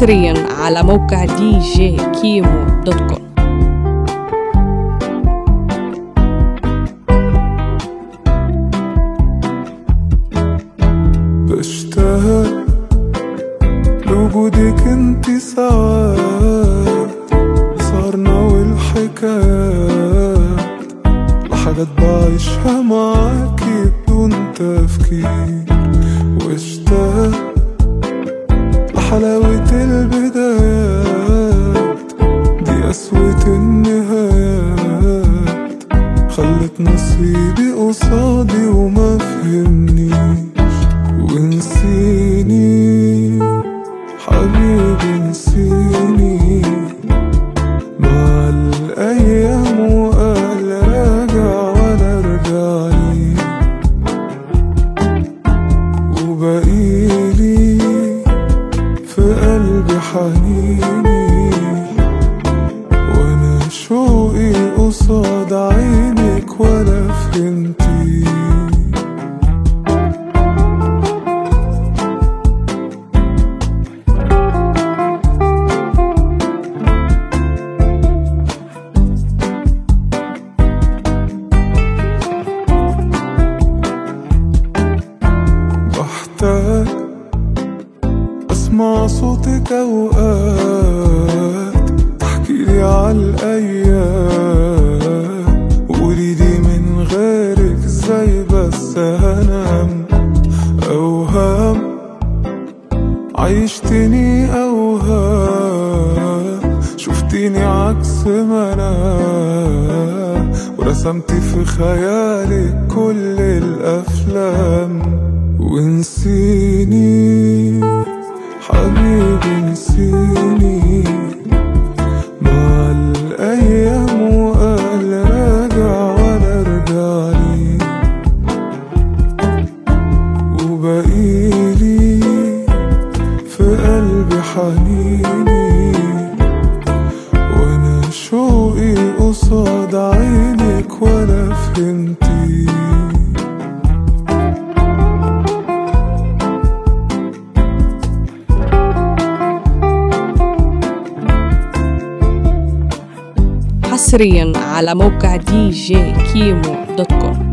حصريا على موقع دي جي كيمو دوت كوم بشتاق لوجودك انت ساعات صارنا والحكايات لحاجات بعيشها معاكي بدون تفكير واشتاق لحلاوة البدايات دي قسوة النهايات خلت نصيبي قصادي وما فهمنيش ونسيني حبيبي نسيني مع الأيام وقال راجع ولا رجعني وبقيلي في قلبي حنيني وانا شوقي قصاد عينك ولا فهمتي بحتاج اسمع صوتك اوقات تحكيلي عالايام وقولي لي من غيرك ازاي بس هنام اوهام عيشتني اوهام شفتيني عكس ما انا ورسمتي في خيالك كل الافلام ونسيني حبيبي نسيني مع الايام وقال راجع ولا رجعني وبقيلي في قلبي حنيني وانا شوقي قصاد عينك ولا فهمتي حصريا على موقع دي جي كيمو دوت كوم